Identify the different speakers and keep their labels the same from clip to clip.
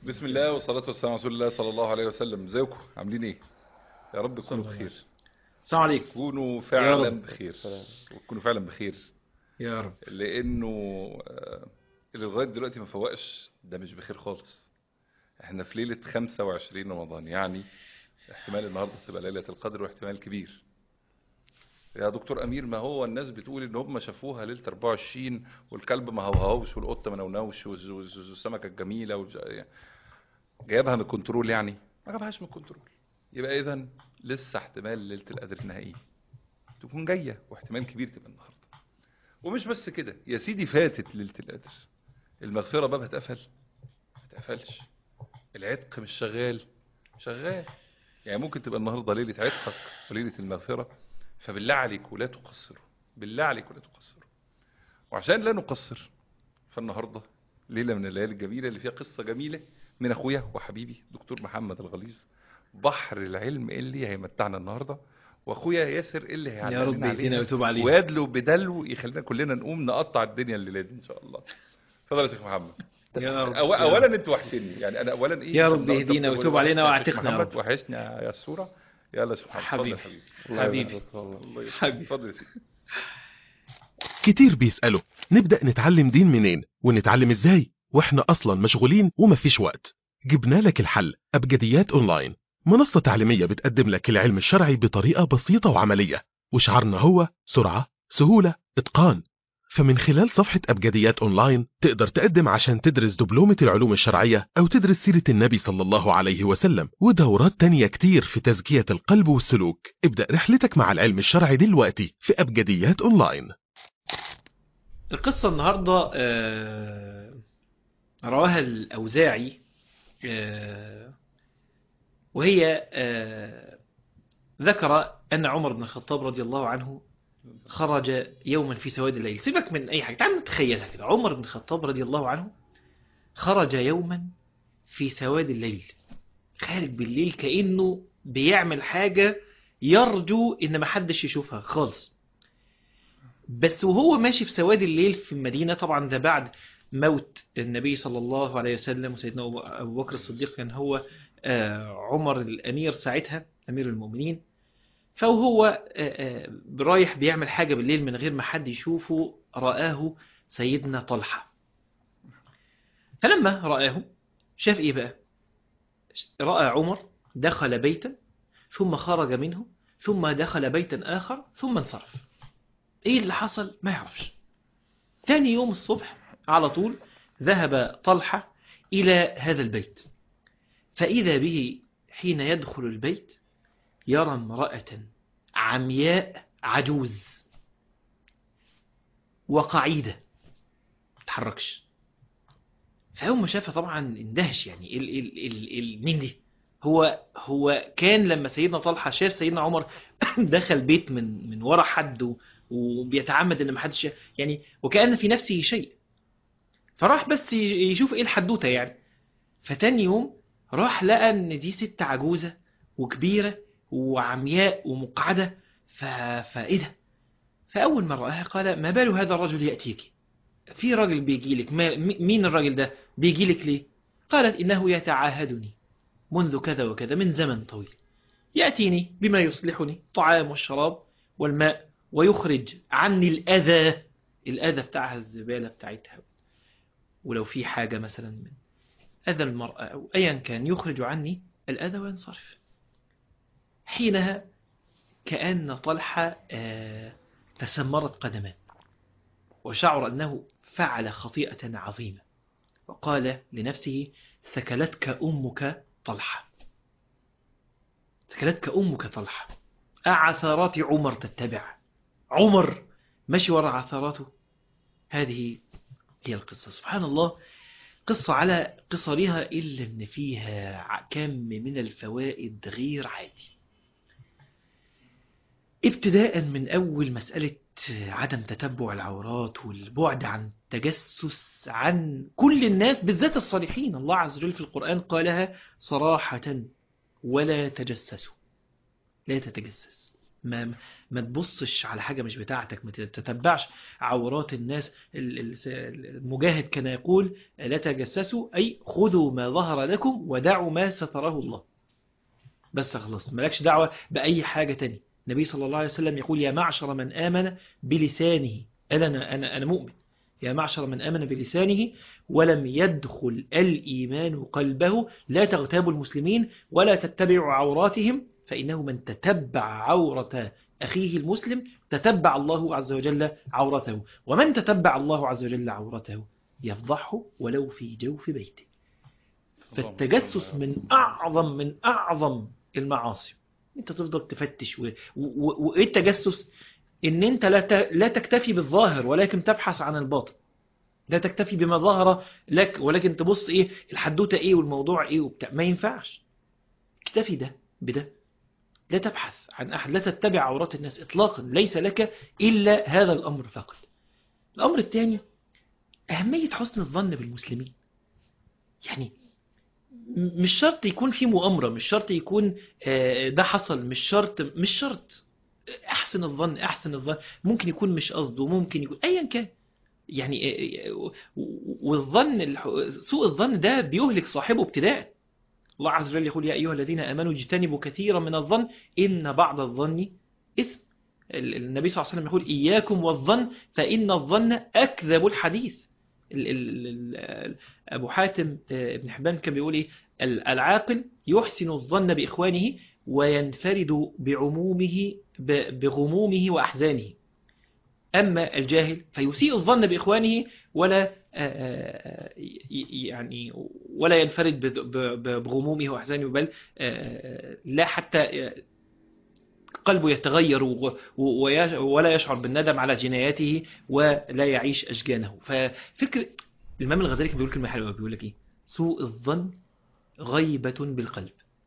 Speaker 1: بسم الله والصلاة والسلام على رسول الله صلى الله عليه وسلم ازيكم عاملين ايه يا رب تكونوا
Speaker 2: الله
Speaker 1: بخير
Speaker 2: السلام عليكم
Speaker 1: كونوا
Speaker 2: يا
Speaker 1: فعلا
Speaker 2: رب.
Speaker 1: بخير وتكونوا فعلا بخير
Speaker 2: يا رب
Speaker 1: لانه آه، اللي لغايه دلوقتي ما فوقش ده مش بخير خالص احنا في ليله 25 رمضان يعني احتمال النهارده تبقى ليله القدر واحتمال كبير يا دكتور امير ما هو الناس بتقول ان هم شافوها ليله 24 والكلب ما هوهوش والقطه ما نونوش والز- والز- والسمكه الجميله والج... يعني جايبها من الكنترول يعني ما جابهاش من الكنترول يبقى اذا لسه احتمال ليله القدر النهائيه تكون جايه واحتمال كبير تبقى النهارده ومش بس كده يا سيدي فاتت ليله القدر المغفره بابها اتقفل ما اتقفلش العتق مش شغال شغال يعني ممكن تبقى النهارده ليله عتقك وليله المغفره فبالله عليك ولا تقصروا بالله عليك ولا تقصروا وعشان لا نقصر فالنهارده ليله من الليالي الجميله اللي فيها قصه جميله من اخويا وحبيبي دكتور محمد الغليظ بحر العلم اللي هيمتعنا النهارده واخويا ياسر اللي
Speaker 2: يا
Speaker 1: هيعلمنا
Speaker 2: رب يهدينا
Speaker 1: عليها
Speaker 2: ويتوب علينا
Speaker 1: ويدلو بدلو يخلينا كلنا نقوم نقطع الدنيا الليله دي ان شاء الله اتفضل يا شيخ محمد
Speaker 2: يا رب
Speaker 1: أو-
Speaker 2: يا رب.
Speaker 1: اولا انت وحشني يعني انا اولا ايه
Speaker 2: يا رب
Speaker 1: النهاردة
Speaker 2: يهدينا
Speaker 1: بتقول
Speaker 2: ويتوب علينا
Speaker 1: وحشني يا شيخ
Speaker 2: واعتقنا يا
Speaker 1: محمد
Speaker 2: رب.
Speaker 1: وحشني يا السوره يلا يا شيخ محمد اتفضل
Speaker 2: حبيبي.
Speaker 1: يا حبيبي
Speaker 2: حبيبي
Speaker 1: الله يخليك.
Speaker 2: حبيبي.
Speaker 1: اتفضل يا سيدي
Speaker 3: كتير بيسألوا نبدأ نتعلم دين منين ونتعلم ازاي واحنا اصلا مشغولين ومفيش وقت جبنا لك الحل أبجديات أونلاين منصة تعليمية بتقدم لك العلم الشرعي بطريقة بسيطة وعملية وشعارنا هو سرعة سهولة إتقان فمن خلال صفحة أبجديات أونلاين تقدر تقدم عشان تدرس دبلومة العلوم الشرعية أو تدرس سيرة النبي صلى الله عليه وسلم ودورات تانية كتير في تزكية القلب والسلوك ابدأ رحلتك مع العلم الشرعي دلوقتي في أبجديات أونلاين
Speaker 2: القصة النهاردة آه، رواها الأوزاعي آه، وهي آه، ذكر أن عمر بن الخطاب رضي الله عنه خرج يوما في سواد الليل سيبك من أي حاجة تعال نتخيلها كده عمر بن الخطاب رضي الله عنه خرج يوما في سواد الليل خارج بالليل كأنه بيعمل حاجة يرجو إن محدش يشوفها خالص بس وهو ماشي في سواد الليل في المدينة طبعا ده بعد موت النبي صلى الله عليه وسلم وسيدنا أبو- أبو بكر الصديق كان هو آه، عمر الأمير ساعتها أمير المؤمنين فهو آه، آه، رايح بيعمل حاجة بالليل من غير ما حد يشوفه رآه سيدنا طلحة فلما رآه شاف إيه بقى رأى عمر دخل بيتا ثم خرج منه ثم دخل بيتا آخر ثم انصرف ايه اللي حصل ما يعرفش تاني يوم الصبح على طول ذهب طلحة إلى هذا البيت فإذا به حين يدخل البيت يرى امرأة عمياء عجوز وقعيدة تتحركش فيوم ما شافها طبعا اندهش يعني ال ال ال ال مين دي هو هو كان لما سيدنا طلحة شاف سيدنا عمر دخل بيت من من ورا حد و- وبيتعمد ان محدش يعني وكأن في نفسه شيء فراح بس ي- يشوف ايه الحدوته يعني فتاني يوم راح لقى ان دي ست عجوزه وكبيره وعمياء ومقعده ف... فايه ده فاول ما راها قال ما بال هذا الرجل ياتيك في راجل بيجي لك ما... م- مين الراجل ده بيجي لك ليه قالت انه يتعاهدني منذ كذا وكذا من زمن طويل ياتيني بما يصلحني الطعام والشراب والماء ويخرج عني الأذى الأذى بتاعها الزبالة بتاعتها ولو في حاجة مثلا من أذى المرأة أو أيا كان يخرج عني الأذى وينصرف حينها كأن طلحة آه، تسمرت قدمان وشعر أنه فعل خطيئة عظيمة وقال لنفسه ثكلتك أمك طلحة ثكلتك أمك طلحة أعثرات عمر تتبع عمر مشي وراء عثراته هذه هي القصة سبحان الله قصة على قصرها إلا أن فيها ع- كم من الفوائد غير عادي ابتداء من أول مسألة عدم تتبع العورات والبعد عن تجسس عن كل الناس بالذات الصالحين الله عز وجل في القرآن قالها صراحة ولا تجسسوا لا تتجسس ما ما تبصش على حاجة مش بتاعتك ما تتبعش عورات الناس ال- ال- المجاهد كان يقول لا تجسسوا أي خذوا ما ظهر لكم ودعوا ما ستره الله بس خلاص مالكش دعوة بأي حاجة تانية النبي صلى الله عليه وسلم يقول يا معشر من آمن بلسانه أنا أنا أنا, أنا مؤمن يا معشر من آمن بلسانه ولم يدخل الإيمان قلبه لا تغتابوا المسلمين ولا تتبعوا عوراتهم فإنه من تتبع عورة أخيه المسلم تتبع الله عز وجل عورته ومن تتبع الله عز وجل عورته يفضحه ولو في جوف بيته فالتجسس من أعظم من أعظم المعاصي انت تفضل تفتش و- و- وايه التجسس ان انت لا ت- لا تكتفي بالظاهر ولكن تبحث عن الباطن لا تكتفي بما ظهر لك ولكن تبص ايه الحدوته ايه والموضوع ايه وبتاع ما ينفعش اكتفي ده بده لا تبحث عن احد لا تتبع عورات الناس اطلاقا ليس لك الا هذا الامر فقط الامر الثاني اهميه حسن الظن بالمسلمين يعني م- مش شرط يكون في مؤامرة مش شرط يكون آه، ده حصل مش شرط مش شرط احسن الظن احسن الظن ممكن يكون مش قصده ممكن يكون ايا كان يعني آه، آه، و- والظن الح- سوء الظن ده بيهلك صاحبه ابتداء الله عز وجل يقول يا ايها الذين امنوا اجتنبوا كثيرا من الظن ان بعض الظن اثم ال- النبي صلى الله عليه وسلم يقول اياكم والظن فان الظن اكذب الحديث ال- ال- ال- ابو حاتم آه، ابن حبان كان بيقول ايه ال- العاقل يحسن الظن باخوانه وينفرد بعمومه ب- بغمومه واحزانه اما الجاهل فيسيء الظن باخوانه ولا آه، آه، ي- يعني ولا ينفرد بذ- ب- ب- بغمومه واحزانه بل آه، لا حتى آه، قلبه يتغير و- و- ويش- ولا يشعر بالندم على جناياته ولا يعيش أشجانه ففكر الإمام الغزالي كان بيقول كلمة حلوة بيقول لك إيه سوء الظن غيبة بالقلب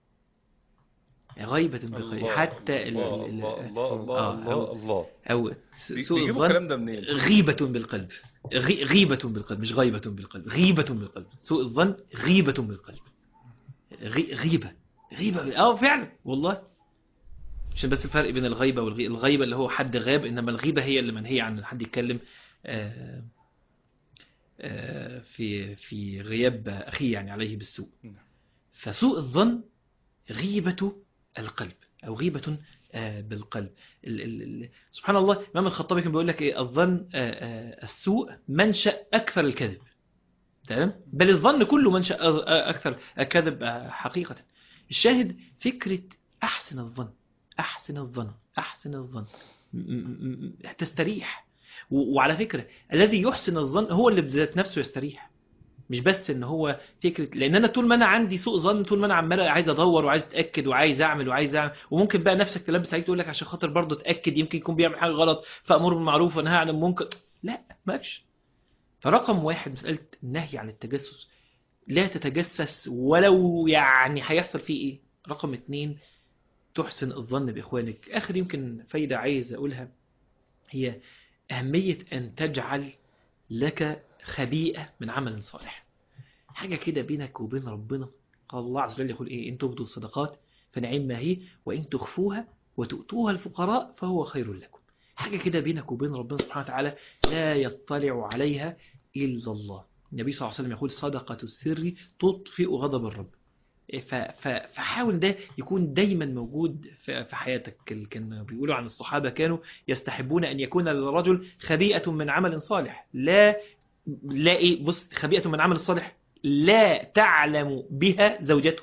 Speaker 2: غيبة بالقلب
Speaker 1: الله
Speaker 2: حتى ال-
Speaker 1: الله
Speaker 2: ال-
Speaker 1: الله الله الله
Speaker 2: آه،
Speaker 1: الله,
Speaker 2: أو-
Speaker 1: الله.
Speaker 2: أو
Speaker 1: بي-
Speaker 2: سوء
Speaker 1: بيجيبوا
Speaker 2: الظن
Speaker 1: الكلام ده منين؟
Speaker 2: غيبة بالقلب غي- غيبة بالقلب مش غيبة بالقلب غيبة بالقلب سوء الظن غيبة بالقلب غي... غيبة غيبة ب- اه فعلا والله عشان بس الفرق بين الغيبة والغيبة الغيبة اللي هو حد غاب انما الغيبة هي اللي منهية عن ان حد يتكلم آه، آه، في في غياب اخيه يعني عليه بالسوء
Speaker 1: نعم.
Speaker 2: فسوء الظن غيبة القلب او غيبة آه، بالقلب ال ال ال سبحان الله الإمام الخطابي كان بيقول لك إيه الظن آه، آه، السوء منشأ أكثر الكذب تمام بل الظن كله منشأ آه، آه، أكثر الكذب آه، حقيقة الشاهد فكرة أحسن الظن أحسن الظن أحسن الظن م- م- م- تستريح و- وعلى فكرة الذي يحسن الظن هو اللي بذات نفسه يستريح مش بس ان هو فكره لان انا طول ما انا عندي سوء ظن طول ما انا عمال عايز ادور وعايز اتاكد وعايز اعمل وعايز اعمل وممكن بقى نفسك تلبس عليك تقول لك عشان خاطر برضه اتاكد يمكن يكون بيعمل حاجه غلط فامر بالمعروف وانهى عن المنكر لا ماكش فرقم واحد مساله النهي عن التجسس لا تتجسس ولو يعني هيحصل فيه ايه رقم اتنين تحسن الظن باخوانك اخر يمكن فايده عايز اقولها هي اهميه ان تجعل لك خبيئة من عمل صالح حاجة كده بينك وبين ربنا قال الله عز وجل يقول إيه إن تبدوا الصدقات فنعم ما هي وإن تخفوها وتؤتوها الفقراء فهو خير لكم حاجة كده بينك وبين ربنا سبحانه وتعالى لا يطلع عليها إلا الله النبي صلى الله عليه وسلم يقول صدقة السر تطفئ غضب الرب ف- ف- فحاول ده يكون دايما موجود في في حياتك ال- كان بيقولوا عن الصحابة كانوا يستحبون أن يكون للرجل خبيئة من عمل صالح لا لا إيه بص خبيئة من عمل صالح لا تعلم بها زوجته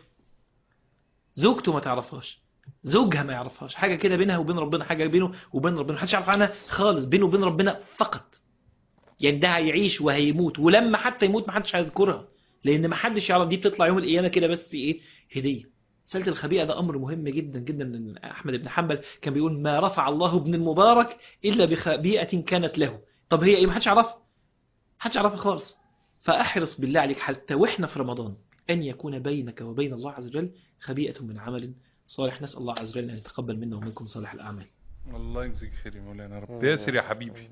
Speaker 2: زوجته ما تعرفهاش زوجها ما يعرفهاش حاجة كده بينها وبين ربنا حاجة بينه وبين ربنا محدش يعرف عنها خالص بينه وبين ربنا فقط يعني ده هيعيش وهيموت ولما حتى يموت محدش هيذكرها لان محدش يعرف دي بتطلع يوم القيامة كده بس ايه هدية سلة الخبيئة ده أمر مهم جدا جدا إن أحمد بن حنبل كان بيقول ما رفع الله ابن المبارك إلا بخبيئة كانت له طب هي إيه محدش يعرفها محدش يعرفها خالص فأحرص بالله عليك حتى وإحنا في رمضان أن يكون بينك وبين الله عز وجل خبيئة من عمل صالح نسأل الله عز وجل أن يتقبل منا ومنكم صالح الأعمال
Speaker 1: الله يمسك خير يا مولانا رب ياسر يا حبيبي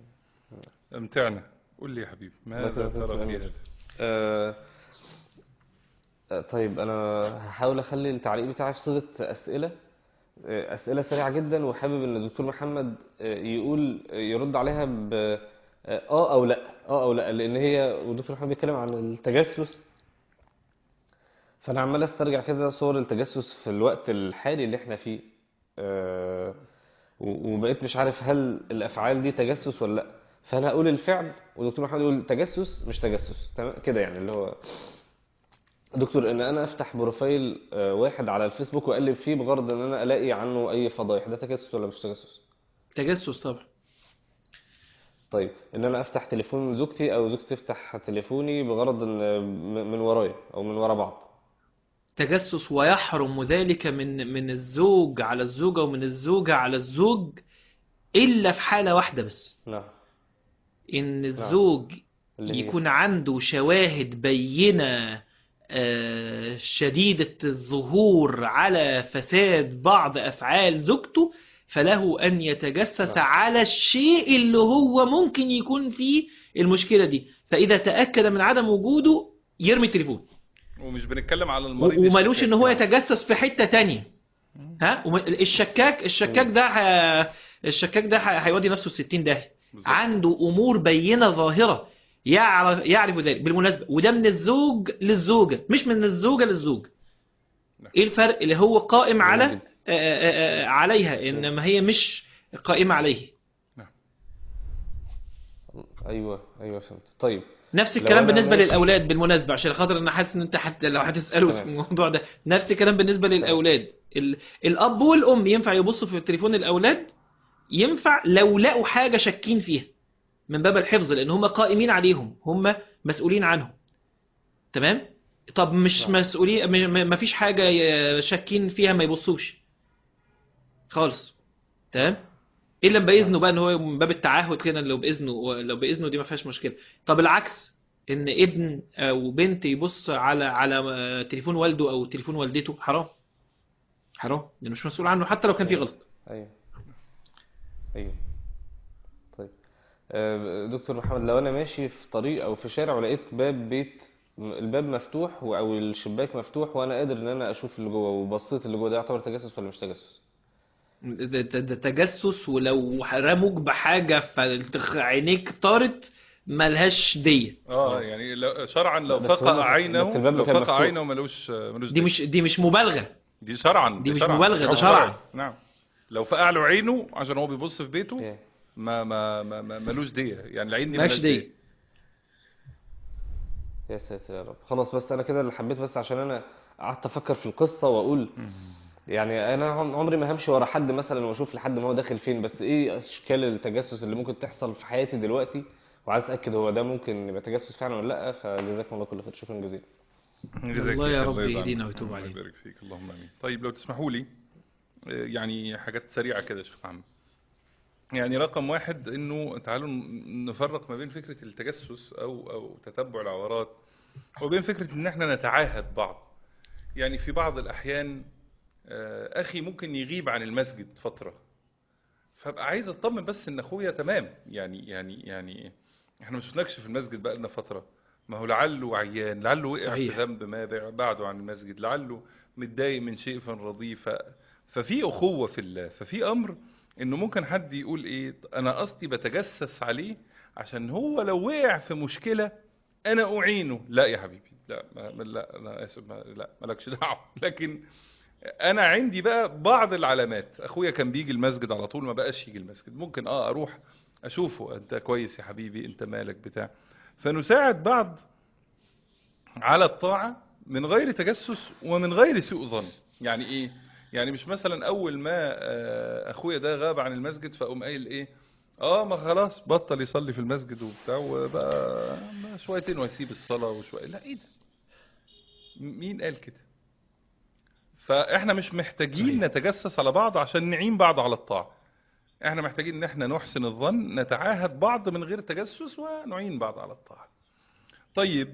Speaker 1: امتعنا قول لي يا حبيبي ماذا
Speaker 4: لك
Speaker 1: ترى في
Speaker 4: الأمر.
Speaker 1: هذا
Speaker 4: آه، آه، طيب انا هحاول اخلي التعليق بتاعي في صيغه اسئله آه، أسئلة سريعة جدا وحابب إن الدكتور محمد آه، يقول آه، يرد عليها ب آه آه أو لأ آه أو لأ لأن هي والدكتور محمد بيتكلم عن التجسس فأنا عمال أسترجع كده صور التجسس في الوقت الحالي اللي إحنا فيه آه، و- وبقيت مش عارف هل الأفعال دي تجسس ولا لأ فأنا هقول الفعل والدكتور محمد يقول تجسس مش تجسس تمام كده يعني اللي هو دكتور ان انا افتح بروفايل آه، واحد على الفيسبوك واقلب فيه بغرض ان انا الاقي عنه اي فضايح ده تجسس ولا مش تجسس
Speaker 2: تجسس طبعا
Speaker 4: طيب ان انا افتح تليفون زوجتي او زوجتي تفتح تليفوني بغرض ان م- من ورايا او من ورا بعض
Speaker 2: تجسس ويحرم ذلك من من الزوج على الزوجة ومن الزوجة على الزوج إلا في حالة واحدة بس
Speaker 4: نعم
Speaker 2: إن الزوج
Speaker 4: اللي هي
Speaker 2: يكون عنده شواهد بينة آه، شديدة الظهور على فساد بعض أفعال زوجته فله أن يتجسس
Speaker 4: نعم.
Speaker 2: على الشيء اللي هو ممكن يكون فيه المشكلة دي فإذا تأكد من عدم وجوده يرمي التليفون
Speaker 1: ومش بنتكلم على
Speaker 2: و-
Speaker 1: المريض
Speaker 2: ومالوش
Speaker 1: الشكاك
Speaker 2: ان هو
Speaker 1: يعني.
Speaker 2: يتجسس في حتة تانية ها وم- الشكاك الشكاك ده ه... الشكاك ده ه- هيودي نفسه 60 داهية
Speaker 1: بالظبط.
Speaker 2: عنده امور بينة ظاهرة يعرف يعرف ذلك بالمناسبة وده من الزوج للزوجة مش من الزوجة للزوج
Speaker 1: نعم.
Speaker 2: ايه الفرق اللي هو قائم على
Speaker 4: جميل
Speaker 2: آه، آه، آه، عليها انما هي مش قائمة عليه
Speaker 4: ايوه ايوه فهمت طيب
Speaker 2: نفس
Speaker 4: لو
Speaker 2: الكلام
Speaker 4: أنا
Speaker 2: بالنسبة
Speaker 4: ماشي-
Speaker 2: للأولاد بالمناسبة عشان خاطر أنا حاسس إن أنت حت... لو هتسأله في
Speaker 4: تمام.
Speaker 2: الموضوع ده نفس الكلام بالنسبة للأولاد ال... الأب والأم ينفع يبصوا في تليفون الأولاد ينفع لو لقوا حاجة شاكين فيها من باب الحفظ لأن هم قائمين عليهم هم مسؤولين عنهم تمام طب مش
Speaker 4: نعم.
Speaker 2: مسؤولين م- م- مفيش حاجة ي- شاكين فيها ما يبصوش خالص تمام الا باذنه بقى ان هو من باب التعهد كده لو باذنه لو باذنه دي ما فيهاش مشكله طب العكس ان ابن او بنت يبص على على تليفون والده او تليفون والدته حرام حرام ده مش مسؤول عنه حتى لو كان في غلط
Speaker 4: ايوه ايوه طيب آه، دكتور محمد لو انا ماشي في طريق او في شارع ولقيت باب بيت م- الباب مفتوح و- او الشباك مفتوح وانا قادر ان انا اشوف اللي جوه وبصيت اللي جوه ده يعتبر تجسس ولا مش تجسس
Speaker 2: ده, ده, ده تجسس ولو رموك بحاجه فعينيك طارت ملهاش ديه
Speaker 1: اه يعني لو شرعا لو
Speaker 4: بس
Speaker 1: فقع
Speaker 4: هو-
Speaker 1: عينه
Speaker 4: بس الباب
Speaker 1: لو
Speaker 4: كان
Speaker 1: فقع
Speaker 4: مفتوح.
Speaker 1: عينه ملوش ملوش
Speaker 2: دي
Speaker 1: دليل.
Speaker 2: مش دي مش مبالغه
Speaker 1: دي شرعا
Speaker 2: دي مش
Speaker 1: شرعاً.
Speaker 2: مبالغة، ده
Speaker 1: حكم
Speaker 2: شرعاً.
Speaker 1: نعم لو فقع له عينه عشان هو بيبص في بيته
Speaker 4: إيه.
Speaker 1: ما ما ما ما- ملوش دية يعني العين دي
Speaker 2: ملهاش
Speaker 1: ملهاش
Speaker 2: دية.
Speaker 4: يا ساتر يا رب خلاص بس انا كده اللي حبيت بس عشان انا قعدت افكر في القصه واقول يعني انا عم- عمري ما همشي ورا حد مثلا واشوف لحد ما هو داخل فين بس ايه اشكال التجسس اللي ممكن تحصل في حياتي دلوقتي وعايز اتاكد هو ده ممكن يبقى تجسس فعلا ولا لا فجزاكم الله كل خير شكرا جزيلا
Speaker 1: جزاك
Speaker 2: الله يا
Speaker 1: خير،
Speaker 2: رب
Speaker 1: يرضى
Speaker 2: يهدينا
Speaker 1: عنك.
Speaker 2: ويتوب
Speaker 1: الله
Speaker 2: علينا.
Speaker 1: يبارك فيك اللهم امين طيب لو تسمحوا لي آه، يعني حاجات سريعه كده يا شيخ محمد يعني رقم واحد انه تعالوا ن- نفرق ما بين فكره التجسس او او تتبع العورات وبين فكره ان احنا نتعاهد بعض يعني في بعض الاحيان آه، اخي ممكن يغيب عن المسجد فتره فابقى عايز اطمن بس ان اخويا تمام يعني يعني يعني احنا ما شفناكش في المسجد بقى لنا فتره ما هو لعله عيان لعله وقع
Speaker 2: صحيح.
Speaker 1: في ذنب ما بع- بعده عن المسجد لعله متضايق من شيء فنرضيه ف... ففي اخوه في الله ففي امر انه ممكن حد يقول ايه انا قصدي بتجسس عليه عشان هو لو وقع في مشكله انا اعينه لا يا حبيبي لا ما ما- لا انا اسف ما لا مالكش دعوه لكن انا عندي بقى بعض العلامات اخويا كان بيجي المسجد على طول ما بقاش يجي المسجد ممكن اه اروح اشوفه انت كويس يا حبيبي انت مالك بتاع فنساعد بعض على الطاعة من غير تجسس ومن غير سوء ظن يعني ايه يعني مش مثلا اول ما آه، اخويا ده غاب عن المسجد فاقوم قايل ايه اه ما خلاص بطل يصلي في المسجد وبتاع وبقى ما شويتين ويسيب الصلاة وشوية لا ايه ده م- مين قال كده فاحنا مش محتاجين
Speaker 2: صحيح.
Speaker 1: نتجسس على بعض عشان نعين بعض على الطاعة احنا محتاجين ان احنا نحسن الظن نتعاهد بعض من غير تجسس ونعين بعض على الطاعة طيب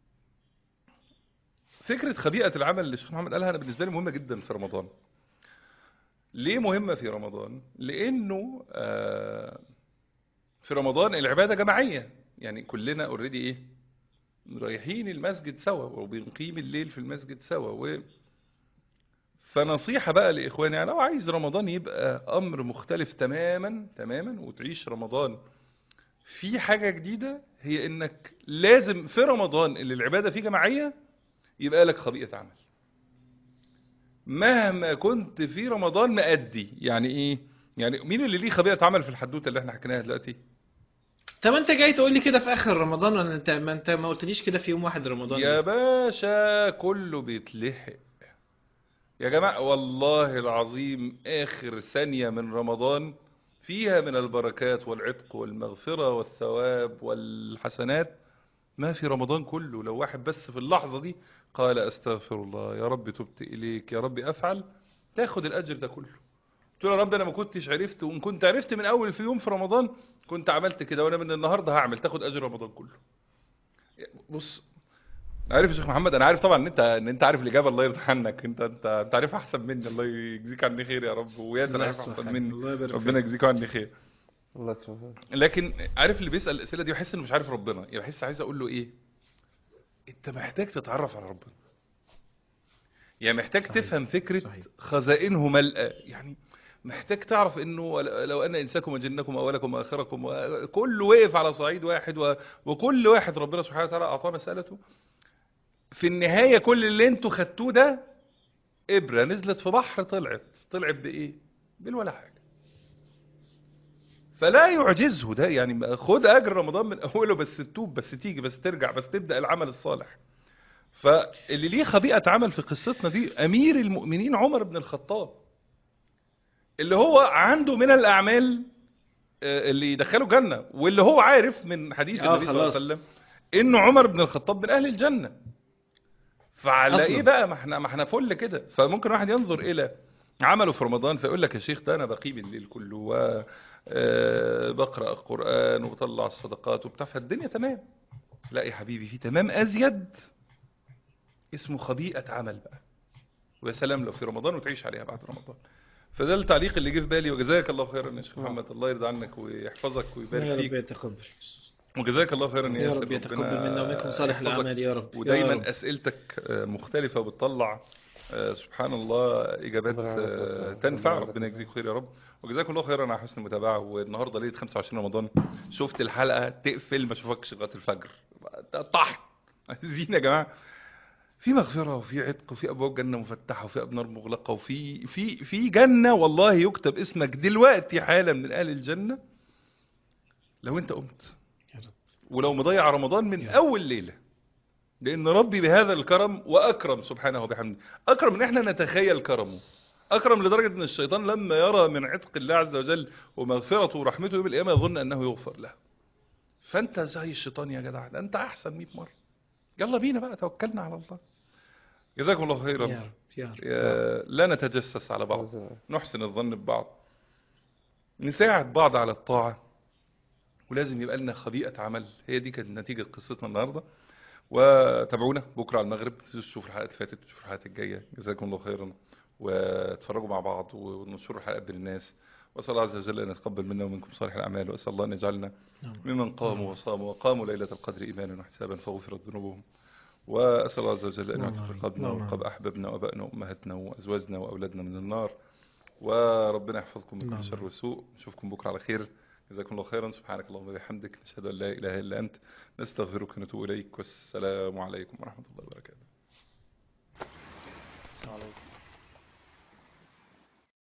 Speaker 1: فكرة خبيئة العمل اللي الشيخ محمد قالها انا بالنسبة لي مهمة جدا في رمضان ليه مهمة في رمضان لانه آه، في رمضان العبادة جماعية يعني كلنا اوريدي ايه رايحين المسجد سوا وبنقيم الليل في المسجد سوا و فنصيحة بقى لإخواني يعني لو عايز رمضان يبقى أمر مختلف تماما تماما وتعيش رمضان في حاجة جديدة هي إنك لازم في رمضان اللي العبادة فيه جماعية يبقى لك خبيئة عمل مهما كنت في رمضان مأدي يعني إيه يعني مين اللي ليه خبيئة عمل في الحدوتة اللي احنا حكيناها دلوقتي
Speaker 2: طب انت جاي تقول لي كده في اخر رمضان ولا انت ما انت ما قلتليش كده في يوم واحد رمضان
Speaker 1: يا باشا كله بيتلحق يا جماعة والله العظيم آخر ثانية من رمضان فيها من البركات والعتق والمغفرة والثواب والحسنات ما في رمضان كله لو واحد بس في اللحظة دي قال استغفر الله يا رب تبت إليك يا رب أفعل تاخد الأجر ده كله قلت له يا رب أنا ما كنتش عرفت وإن كنت عرفت من أول في يوم في رمضان كنت عملت كده وأنا من النهاردة هعمل تاخد أجر رمضان كله بص عارف يا شيخ محمد انا عارف طبعا ان انت ان انت عارف الاجابه الله يرضى عنك انت انت انت عارفها احسن مني الله يجزيك عني خير يا رب وياسر
Speaker 2: الله
Speaker 1: عارف
Speaker 2: يصلح
Speaker 1: احسن
Speaker 2: حالك.
Speaker 1: مني
Speaker 2: الله يبارك
Speaker 1: ربنا
Speaker 2: فيك.
Speaker 1: يجزيك عني خير
Speaker 4: الله يكرمك
Speaker 1: لكن عارف اللي بيسال الاسئله دي ويحس انه مش عارف ربنا يعني بحس عايز اقول له ايه انت محتاج تتعرف على ربنا يعني محتاج
Speaker 2: صحيح.
Speaker 1: تفهم فكره
Speaker 2: صحيح.
Speaker 1: خزائنه ملأى يعني محتاج تعرف انه لو ان انساكم وجنكم واولكم واخركم كل وقف على صعيد واحد و... وكل واحد ربنا سبحانه وتعالى اعطاه مسالته في النهايه كل اللي انتوا خدتوه ده ابره نزلت في بحر طلعت طلعت بايه بالولا حاجه فلا يعجزه ده يعني خد اجر رمضان من اوله بس تتوب بس تيجي بس ترجع بس تبدا العمل الصالح فاللي ليه خبيئه عمل في قصتنا دي امير المؤمنين عمر بن الخطاب اللي هو عنده من الاعمال آه، اللي يدخله جنه واللي هو عارف من حديث
Speaker 2: آه،
Speaker 1: النبي صلى الله عليه
Speaker 2: خلاص.
Speaker 1: وسلم انه عمر بن الخطاب من اهل الجنه فعلى
Speaker 2: أصلاً.
Speaker 1: ايه بقى ما احنا ما احنا فل كده فممكن واحد ينظر الى عمله في رمضان فيقول لك يا شيخ ده انا بقيم الليل كله و آه، بقرا القران وبطلع الصدقات وبتاع فالدنيا تمام لا يا حبيبي في تمام ازيد اسمه خبيئه عمل بقى ويا سلام لو في رمضان وتعيش عليها بعد رمضان فده التعليق اللي جه في بالي وجزاك الله خيرا يا شيخ محمد الله يرضى عنك ويحفظك
Speaker 2: يا
Speaker 1: ويبارك
Speaker 2: رب
Speaker 1: فيك
Speaker 2: يتقبل
Speaker 1: وجزاك الله خيرا يا
Speaker 2: يا
Speaker 1: ياسر
Speaker 2: رب يتقبل
Speaker 1: ربنا
Speaker 2: منا ومنكم صالح
Speaker 1: يحفظك.
Speaker 2: الاعمال يا رب يا رب.
Speaker 1: ودايما اسئلتك آه، مختلفه وبتطلع آه، سبحان الله اجابات
Speaker 4: ربنا يعافيك.
Speaker 1: آه،
Speaker 4: ربنا
Speaker 1: تنفع
Speaker 4: يجزاك
Speaker 1: ربنا
Speaker 4: خير.
Speaker 1: يجزيك خير يا رب وجزاكم الله خيرا على حسن المتابعه والنهارده ليله 25 رمضان شفت الحلقه تقفل ما اشوفكش لغايه الفجر ده طحن عايزين يا جماعه في مغفره وفي عتق وفي ابواب جنه مفتحه وفي ابنار مغلقه وفي في في جنه والله يكتب اسمك دلوقتي حالا من اهل الجنه لو انت قمت
Speaker 2: يا رب.
Speaker 1: ولو مضيع رمضان من
Speaker 2: يا رب.
Speaker 1: اول ليله لان ربي بهذا الكرم واكرم سبحانه وبحمده اكرم ان احنا نتخيل كرمه اكرم لدرجه ان الشيطان لما يرى من عتق الله عز وجل ومغفرته ورحمته يوم القيامه يظن انه يغفر له فانت زي الشيطان يا جدع ده انت احسن 100 مره يلا بينا بقى توكلنا على الله جزاكم الله خيرا
Speaker 2: يا رب يا رب
Speaker 1: يا- لا نتجسس على بعض
Speaker 4: بإذن الله.
Speaker 1: نحسن الظن ببعض نساعد بعض على الطاعة ولازم يبقى لنا خبيئة عمل هي دي كانت نتيجة قصتنا النهاردة وتابعونا بكرة على المغرب تشوفوا الحلقات اللي فاتت تشوفوا الحلقات الجاية جزاكم الله خيرا واتفرجوا مع بعض وننشروا الحلقات بين الناس واسال الله عز وجل ان يتقبل منا ومنكم صالح الاعمال واسال الله ان يجعلنا
Speaker 2: نعم.
Speaker 1: ممن قاموا وصاموا وقاموا ليله القدر ايمانا واحتسابا فغفرت ذنوبهم واسال الله عز وجل ان
Speaker 2: نعم.
Speaker 1: يعتق رقابنا
Speaker 2: نعم.
Speaker 1: ورقاب احبابنا وابائنا وامهاتنا وازواجنا واولادنا من النار وربنا يحفظكم من
Speaker 2: نعم.
Speaker 1: كل شر وسوء نشوفكم بكره على خير جزاكم الله خيرا سبحانك اللهم وبحمدك نشهد ان لا اله الا انت نستغفرك ونتوب اليك والسلام عليكم ورحمه الله وبركاته
Speaker 4: السلام عليكم